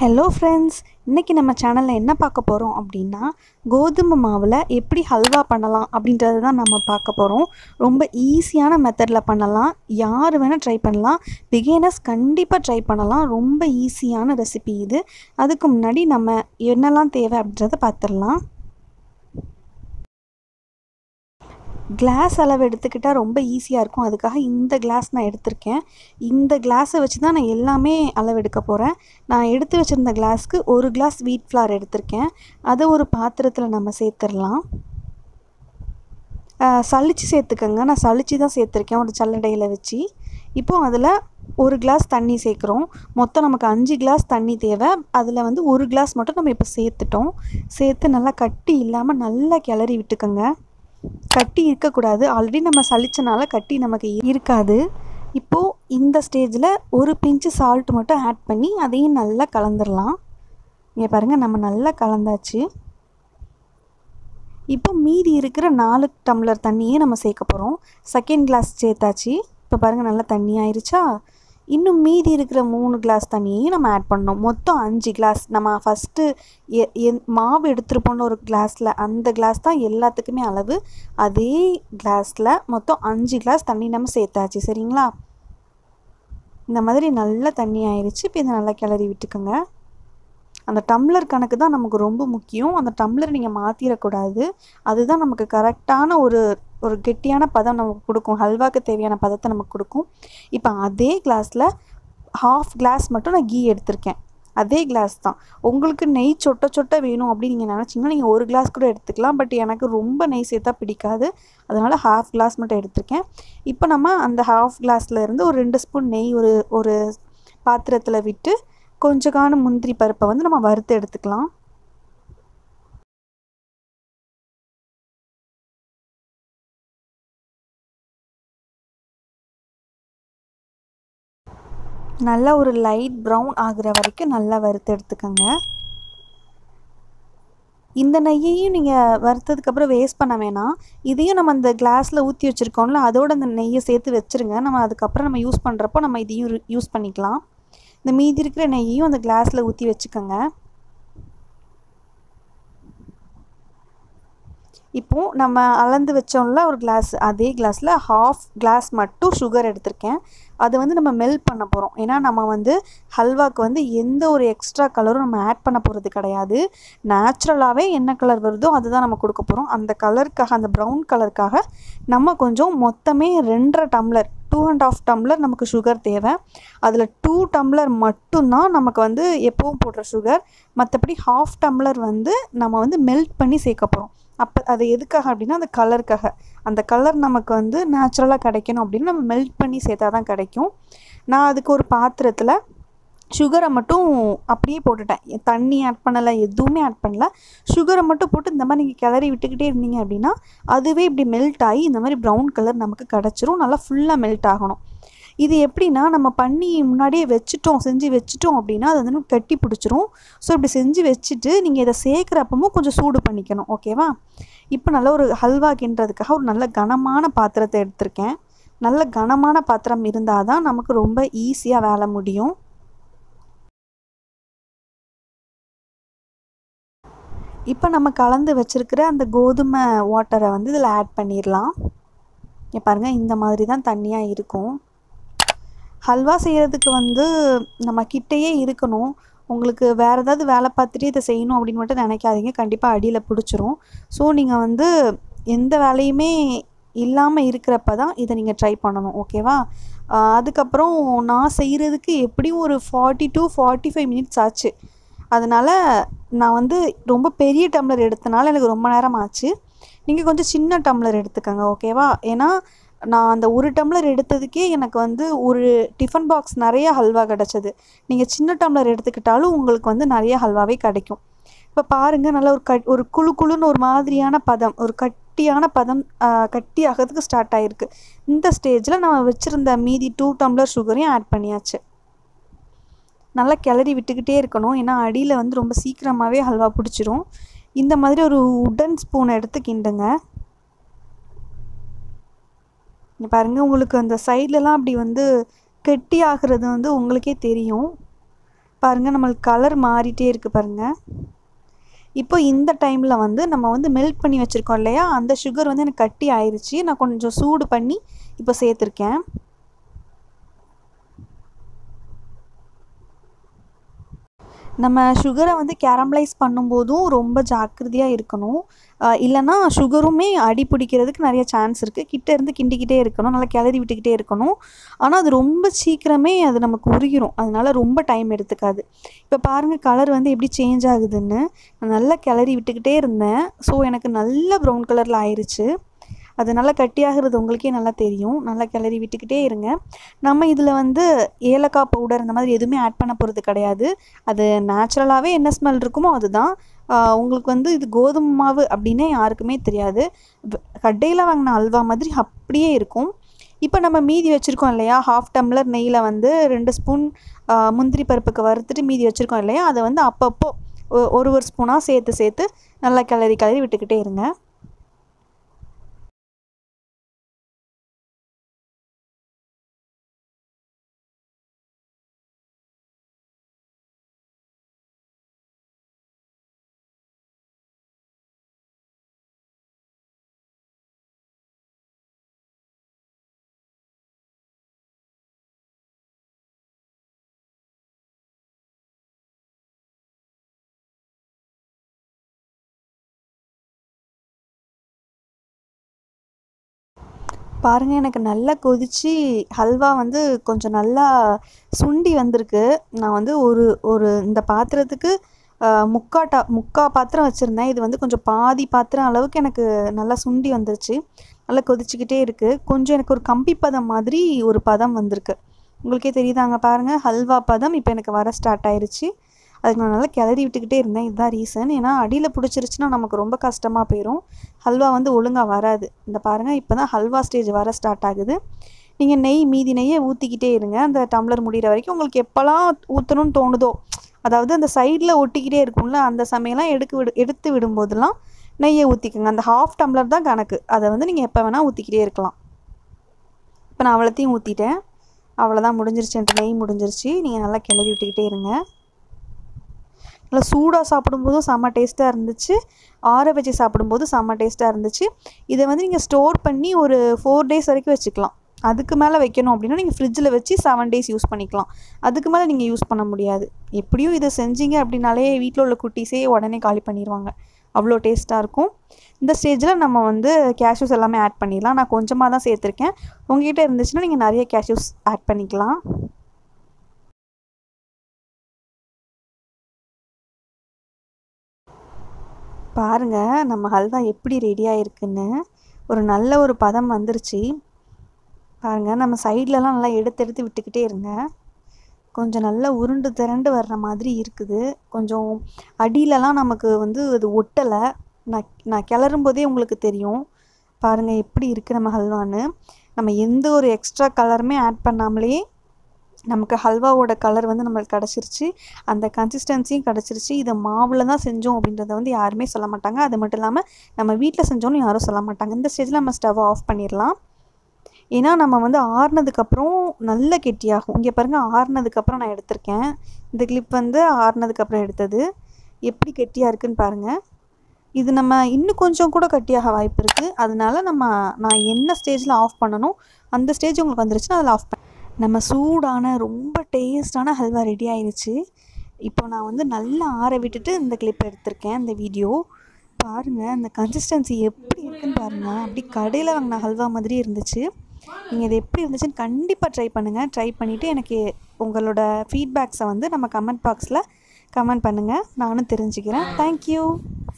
hello friends இன்றைக்கி நம்ம சேனலில் என்ன பார்க்க போகிறோம் அப்படின்னா கோதுமை மாவில் எப்படி ஹல்வா பண்ணலாம் அப்படின்றது தான் நம்ம பார்க்க போகிறோம் ரொம்ப ஈஸியான மெத்தடில் பண்ணலாம் யார் வேணால் ட்ரை பண்ணலாம் பிகினர்ஸ் கண்டிப்பாக ட்ரை பண்ணலாம் ரொம்ப ஈஸியான ரெசிபி இது அதுக்கு முன்னாடி நம்ம என்னெல்லாம் தேவை அப்படின்றத பார்த்துடலாம் கிளாஸ் அளவு எடுத்துக்கிட்டால் ரொம்ப ஈஸியாக இருக்கும் அதுக்காக இந்த கிளாஸ் நான் எடுத்திருக்கேன் இந்த கிளாஸை வச்சு தான் நான் எல்லாமே அளவு எடுக்க போகிறேன் நான் எடுத்து வச்சுருந்த கிளாஸ்க்கு ஒரு கிளாஸ் வீட் ஃப்ளார் எடுத்திருக்கேன் அதை ஒரு பாத்திரத்தில் நம்ம சேர்த்துடலாம் சளிச்சு சேர்த்துக்கோங்க நான் சளிச்சு தான் சேர்த்துருக்கேன் ஒரு சல்லடையில் வச்சு இப்போது அதில் ஒரு கிளாஸ் தண்ணி சேர்க்குறோம் மொத்தம் நமக்கு அஞ்சு கிளாஸ் தண்ணி தேவை அதில் வந்து ஒரு கிளாஸ் மட்டும் நம்ம இப்போ சேர்த்துட்டோம் சேர்த்து நல்லா கட்டி இல்லாமல் நல்லா கிளறி விட்டுக்கோங்க கட்டி இருக்கக்கூடாது ஆல்ரெடி நம்ம சளிச்சனால கட்டி நமக்கு இருக்காது இப்போது இந்த ஸ்டேஜில் ஒரு பிஞ்சு சால்ட் மட்டும் ஆட் பண்ணி அதையும் நல்லா கலந்துடலாம் இங்கே பாருங்கள் நம்ம நல்லா கலந்தாச்சு இப்போ மீதி இருக்கிற நாலு டம்ளர் தண்ணியே நம்ம சேர்க்க போகிறோம் செகண்ட் கிளாஸ் சேர்த்தாச்சு இப்போ பாருங்கள் நல்லா தண்ணி ஆயிடுச்சா இன்னும் மீதி இருக்கிற மூணு கிளாஸ் தண்ணியையும் நம்ம ஆட் பண்ணோம் மொத்தம் அஞ்சு கிளாஸ் நம்ம ஃபஸ்ட்டு எ மாவு எடுத்துருப்போம்னு ஒரு கிளாஸில் அந்த கிளாஸ் தான் எல்லாத்துக்குமே அளவு அதே கிளாஸில் மொத்தம் அஞ்சு கிளாஸ் தண்ணி நம்ம சேர்த்தாச்சு சரிங்களா இந்த மாதிரி நல்லா தண்ணி ஆயிடுச்சு இப்போ இதை நல்லா கிளறி விட்டுக்கோங்க அந்த டம்ளர் கணக்கு தான் நமக்கு ரொம்ப முக்கியம் அந்த டம்ளர் நீங்கள் மாற்றிடக்கூடாது அதுதான் நமக்கு கரெக்டான ஒரு ஒரு கெட்டியான பதம் நமக்கு கொடுக்கும் ஹல்வாக்கு தேவையான பதத்தை நமக்கு கொடுக்கும் இப்போ அதே கிளாஸில் ஹாஃப் கிளாஸ் மட்டும் நான் கீ எடுத்திருக்கேன் அதே கிளாஸ் தான் உங்களுக்கு நெய் சொட்ட சொட்ட வேணும் அப்படின்னு நீங்கள் நினச்சிங்கன்னா நீங்கள் ஒரு கிளாஸ் கூட எடுத்துக்கலாம் பட் எனக்கு ரொம்ப நெய் சேர்த்தா பிடிக்காது அதனால் ஹாஃப் கிளாஸ் மட்டும் எடுத்திருக்கேன் இப்போ நம்ம அந்த ஹாஃப் கிளாஸில் இருந்து ஒரு ரெண்டு ஸ்பூன் நெய் ஒரு ஒரு பாத்திரத்தில் விட்டு கொஞ்சம் காண முந்திரி பருப்பை வந்து நம்ம வறுத்து எடுத்துக்கலாம் நல்லா ஒரு லைட் ப்ரௌன் ஆகுற வரைக்கும் நல்லா வறுத்து எடுத்துக்கோங்க இந்த நெய்யையும் நீங்கள் வறுத்ததுக்கப்புறம் வேஸ்ட் பண்ண வேணாம் இதையும் நம்ம அந்த கிளாஸில் ஊற்றி வச்சுருக்கோம்ல அதோட அந்த நெய்யை சேர்த்து வச்சுருங்க நம்ம அதுக்கப்புறம் நம்ம யூஸ் பண்ணுறப்போ நம்ம இதையும் யூஸ் பண்ணிக்கலாம் இந்த மீதி இருக்கிற நெய்யையும் அந்த கிளாஸில் ஊற்றி வச்சுக்கோங்க இப்போது நம்ம அளந்து வச்சோம்ல ஒரு கிளாஸ் அதே கிளாஸில் ஹாஃப் கிளாஸ் மட்டும் சுகர் எடுத்திருக்கேன் அதை வந்து நம்ம மெல்ட் பண்ண போகிறோம் ஏன்னா நம்ம வந்து ஹல்வாக்கு வந்து எந்த ஒரு எக்ஸ்ட்ரா கலரும் நம்ம ஆட் பண்ண போகிறது கிடையாது நேச்சுரலாகவே என்ன கலர் வருதோ அதுதான் நம்ம கொடுக்க போகிறோம் அந்த கலருக்காக அந்த ப்ரௌன் கலருக்காக நம்ம கொஞ்சம் மொத்தமே ரெண்டரை tumbler two and half tumbler நமக்கு சுகர் தேவை அதில் டூ டம்ளர் மட்டும்தான் நமக்கு வந்து எப்பவும் போடுற சுகர் மற்றபடி ஹாஃப் டம்ளர் வந்து நம்ம வந்து மெல்ட் பண்ணி சேர்க்க போகிறோம் அப்போ அது எதுக்காக அப்படின்னா அந்த கலருக்காக அந்த கலர் நமக்கு வந்து நேச்சுரலாக கிடைக்கணும் அப்படின்னு நம்ம மெல்ட் பண்ணி சேர்த்தா தான் கிடைக்கும் நான் அதுக்கு ஒரு பாத்திரத்தில் சுகரை மட்டும் அப்படியே போட்டுட்டேன் தண்ணி ஆட் பண்ணலை எதுவுமே ஆட் பண்ணல சுகரை மட்டும் போட்டு இந்த மாதிரி நீங்கள் கிளறி விட்டுக்கிட்டே இருந்தீங்க அப்படின்னா அதுவே இப்படி மெல்ட் ஆகி இந்த மாதிரி ப்ரௌன் கலர் நமக்கு கிடச்சிரும் நல்லா ஃபுல்லாக மெல்ட் ஆகணும் இது எப்படின்னா நம்ம பண்ணி முன்னாடியே வச்சுட்டோம் செஞ்சு வச்சுட்டோம் அப்படின்னா அது வந்து கட்டி பிடிச்சிரும் ஸோ இப்படி செஞ்சு வச்சுட்டு நீங்கள் இதை சேர்க்குறப்பமும் கொஞ்சம் சூடு பண்ணிக்கணும் ஓகேவா இப்போ நல்ல ஒரு ஹல்வா கிண்டுறதுக்காக ஒரு நல்ல கனமான பாத்திரத்தை எடுத்திருக்கேன் நல்ல கனமான பாத்திரம் இருந்தால் தான் நமக்கு ரொம்ப ஈஸியாக வேலை முடியும் இப்போ நம்ம கலந்து வச்சுருக்கிற அந்த கோதுமை வாட்டரை வந்து இதில் ஆட் பண்ணிடலாம் இங்கே பாருங்கள் இந்த மாதிரி தான் தண்ணியாக இருக்கும் ஹல்வா செய்கிறதுக்கு வந்து நம்ம கிட்டேயே இருக்கணும் உங்களுக்கு வேறு ஏதாவது வேலை பார்த்துட்டு இதை செய்யணும் அப்படின்னு மட்டும் நினைக்காதீங்க கண்டிப்பாக அடியில் பிடிச்சிரும் ஸோ நீங்கள் வந்து எந்த வேலையுமே இல்லாமல் இருக்கிறப்ப தான் இதை நீங்கள் ட்ரை பண்ணணும் ஓகேவா அதுக்கப்புறம் நான் செய்கிறதுக்கு எப்படியும் ஒரு forty to forty five minutes ஆச்சு அதனால் நான் வந்து ரொம்ப பெரிய டம்ளர் எடுத்தனால எனக்கு ரொம்ப நேரம் ஆச்சு நீங்கள் கொஞ்சம் சின்ன டம்ளர் எடுத்துக்கோங்க ஓகேவா ஏன்னா நான் அந்த ஒரு டம்ளர் எடுத்ததுக்கே எனக்கு வந்து ஒரு டிஃபன் பாக்ஸ் நிறைய ஹல்வா கிடச்சிது நீங்கள் சின்ன டம்ளர் எடுத்துக்கிட்டாலும் உங்களுக்கு வந்து நிறைய ஹல்வாவே கிடைக்கும் இப்போ பாருங்கள் நல்ல ஒரு கட் ஒரு குழு குழுன்னு ஒரு மாதிரியான பதம் ஒரு கட்டியான பதம் கட்டி ஆகிறதுக்கு ஸ்டார்ட் ஆகிருக்கு இந்த ஸ்டேஜில் நம்ம வச்சுருந்த மீதி டூ டம்ளர் சுகரையும் ஆட் பண்ணியாச்சு நல்லா கிளறி விட்டுக்கிட்டே இருக்கணும் ஏன்னா அடியில் வந்து ரொம்ப சீக்கிரமாகவே ஹல்வா பிடிச்சிரும் இந்த மாதிரி ஒரு உடன் ஸ்பூனை எடுத்து கிண்டுங்க பாருங்கள் உங்களுக்கு அந்த சைட்லலாம் அப்படி வந்து கெட்டி ஆகிறது வந்து உங்களுக்கே தெரியும் பாருங்கள் நம்மளுக்கு கலர் மாறிட்டே இருக்குது பாருங்கள் இப்போ இந்த டைமில் வந்து நம்ம வந்து மெல்ட் பண்ணி வச்சுருக்கோம் இல்லையா அந்த சுகர் வந்து எனக்கு கட்டி ஆயிடுச்சு நான் கொஞ்சம் சூடு பண்ணி இப்போ சேர்த்துருக்கேன் நம்ம சுகரை வந்து கேரமலைஸ் பண்ணும்போதும் ரொம்ப ஜாக்கிரதையாக இருக்கணும் இல்லைன்னா சுகருமே அடி பிடிக்கிறதுக்கு நிறைய சான்ஸ் இருக்குது கிட்டே இருந்து கிண்டிக்கிட்டே இருக்கணும் நல்லா கிளறி விட்டுக்கிட்டே இருக்கணும் ஆனால் அது ரொம்ப சீக்கிரமே அது நமக்கு உருகிரும் அதனால ரொம்ப டைம் எடுத்துக்காது இப்போ பாருங்கள் கலர் வந்து எப்படி சேஞ்ச் ஆகுதுன்னு நான் நல்லா கிளறி விட்டுக்கிட்டே இருந்தேன் ஸோ எனக்கு நல்ல ப்ரௌன் கலரில் ஆயிடுச்சு அது நல்லா கட்டியாகிறது உங்களுக்கே நல்லா தெரியும் நல்லா கிளறி விட்டுக்கிட்டே இருங்க நம்ம இதில் வந்து ஏலக்காய் பவுடர் இந்த மாதிரி எதுவுமே ஆட் பண்ண போகிறது கிடையாது அது நேச்சுரலாகவே என்ன ஸ்மெல் இருக்குமோ அதுதான் உங்களுக்கு வந்து இது கோதுமை மாவு அப்படின்னே யாருக்குமே தெரியாது கடையில் வாங்கின அல்வா மாதிரி அப்படியே இருக்கும் இப்போ நம்ம மீதி வச்சுருக்கோம் இல்லையா ஹாஃப் டம்ளர் நெய்யில் வந்து ரெண்டு ஸ்பூன் முந்திரி பருப்புக்கு வறுத்துட்டு மீதி வச்சுருக்கோம் இல்லையா அதை வந்து அப்பப்போ ஒரு ஒரு ஸ்பூனாக சேர்த்து சேர்த்து நல்லா கிளறி கிளறி விட்டுக்கிட்டே இருங்க பாருங்கள் எனக்கு நல்லா கொதித்து ஹல்வா வந்து கொஞ்சம் நல்லா சுண்டி வந்திருக்கு நான் வந்து ஒரு ஒரு இந்த பாத்திரத்துக்கு முக்கா டா முக்கா பாத்திரம் வச்சுருந்தேன் இது வந்து கொஞ்சம் பாதி பாத்திரம் அளவுக்கு எனக்கு நல்லா சுண்டி வந்துருச்சு நல்லா கொதிச்சுக்கிட்டே இருக்குது கொஞ்சம் எனக்கு ஒரு கம்பி பதம் மாதிரி ஒரு பதம் வந்திருக்கு உங்களுக்கே தெரியுதாங்க பாருங்கள் ஹல்வா பதம் இப்போ எனக்கு வர ஸ்டார்ட் ஆயிடுச்சு அதுக்கு நான் நல்லா கிளறி விட்டுக்கிட்டே இருந்தேன் இதுதான் ரீசன் ஏன்னா அடியில் பிடிச்சிருச்சுன்னா நமக்கு ரொம்ப கஷ்டமாக போயிடும் ஹல்வா வந்து ஒழுங்காக வராது இந்த பாருங்கள் இப்போ தான் ஹல்வா ஸ்டேஜ் வர ஸ்டார்ட் ஆகுது நீங்கள் நெய் மீதி நெய்யை ஊற்றிக்கிட்டே இருங்க அந்த டம்ளர் முடிகிற வரைக்கும் உங்களுக்கு எப்போல்லாம் ஊற்றணும்னு தோணுதோ அதாவது அந்த சைடில் ஒட்டிக்கிட்டே இருக்கும்ல அந்த சமயம்லாம் எடுக்க விடு எடுத்து விடும்போதெல்லாம் நெய்யை ஊற்றிக்கோங்க அந்த ஹாஃப் டம்ளர் தான் கணக்கு அதை வந்து நீங்கள் எப்போ வேணால் ஊற்றிக்கிட்டே இருக்கலாம் இப்போ நான் அவ்வளோத்தையும் ஊற்றிட்டேன் அவ்வளோதான் முடிஞ்சிருச்சு என்கிட்ட நெய் முடிஞ்சிருச்சு நீங்கள் நல்லா கிளறி விட்டுக்கிட்டே இருங்க நல்லா சூடாக சாப்பிடும்போதும் செம்ம டேஸ்ட்டாக இருந்துச்சு ஆற வச்சு சாப்பிடும்போது செம்ம டேஸ்ட்டாக இருந்துச்சு இதை வந்து நீங்கள் ஸ்டோர் பண்ணி ஒரு ஃபோர் டேஸ் வரைக்கும் வச்சுக்கலாம் அதுக்கு மேலே வைக்கணும் அப்படின்னா நீங்கள் ஃப்ரிட்ஜில் வச்சு செவன் டேஸ் யூஸ் பண்ணிக்கலாம் அதுக்கு மேலே நீங்கள் யூஸ் பண்ண முடியாது எப்படியும் இதை செஞ்சீங்க அப்படின்னாலே வீட்டில் உள்ள குட்டீஸே உடனே காலி பண்ணிடுவாங்க அவ்வளோ டேஸ்ட்டாக இருக்கும் இந்த ஸ்டேஜில் நம்ம வந்து கேஷ்யூஸ் எல்லாமே ஆட் பண்ணிடலாம் நான் கொஞ்சமாக தான் சேர்த்துருக்கேன் உங்ககிட்ட இருந்துச்சுன்னா நீங்கள் நிறைய கேஷ்யூஸ் ஆட் பண்ணிக்கலாம் பாருங்கள் நம்ம ஹல்வா எப்படி ரெடி ஆகிருக்குன்னு ஒரு நல்ல ஒரு பதம் வந்துருச்சு பாருங்கள் நம்ம சைட்லலாம் நல்லா எடுத்து எடுத்து விட்டுக்கிட்டே இருங்க கொஞ்சம் நல்லா உருண்டு திரண்டு வர்ற மாதிரி இருக்குது கொஞ்சம் அடியிலலாம் நமக்கு வந்து அது ஒட்டலை நான் நான் கிளறும் போதே உங்களுக்கு தெரியும் பாருங்கள் எப்படி இருக்குது நம்ம ஹல்வான்னு நம்ம எந்த ஒரு எக்ஸ்ட்ரா கலருமே ஆட் பண்ணாமலே நமக்கு ஹல்வாவோட கலர் வந்து நம்மளுக்கு கிடச்சிருச்சு அந்த கன்சிஸ்டன்சியும் கிடச்சிருச்சு இதை மாவில் தான் செஞ்சோம் அப்படின்றத வந்து யாருமே சொல்ல மாட்டாங்க அது மட்டும் இல்லாமல் நம்ம வீட்டில் செஞ்சோன்னு யாரும் சொல்ல மாட்டாங்க இந்த ஸ்டேஜில் நம்ம ஸ்டவ் ஆஃப் பண்ணிடலாம் ஏன்னா நம்ம வந்து ஆறுனதுக்கப்புறம் நல்ல கெட்டியாகும் இங்கே பாருங்கள் ஆறுனதுக்கப்புறம் நான் எடுத்திருக்கேன் இந்த கிளிப் வந்து ஆறுனதுக்கப்புறம் எடுத்தது எப்படி கெட்டியாக இருக்குன்னு பாருங்கள் இது நம்ம இன்னும் கொஞ்சம் கூட கட்டியாக வாய்ப்பு இருக்குது அதனால நம்ம நான் என்ன ஸ்டேஜில் ஆஃப் பண்ணணும் அந்த ஸ்டேஜ் உங்களுக்கு வந்துருச்சுன்னா அதில் ஆஃப் பண்ண நம்ம சூடான ரொம்ப டேஸ்டான ஹல்வா ரெடி ஆயிடுச்சு இப்போ நான் வந்து நல்லா ஆற விட்டுட்டு இந்த கிளிப் எடுத்திருக்கேன் இந்த வீடியோ பாருங்கள் அந்த கன்சிஸ்டன்சி எப்படி இருக்குன்னு பாருங்கள் அப்படி கடையில் வாங்கின ஹல்வா மாதிரி இருந்துச்சு நீங்கள் இது எப்படி இருந்துச்சுன்னு கண்டிப்பாக ட்ரை பண்ணுங்கள் ட்ரை பண்ணிவிட்டு எனக்கு உங்களோட ஃபீட்பேக்ஸை வந்து நம்ம கமெண்ட் பாக்ஸில் கமெண்ட் பண்ணுங்கள் நானும் தெரிஞ்சுக்கிறேன் தேங்க்யூ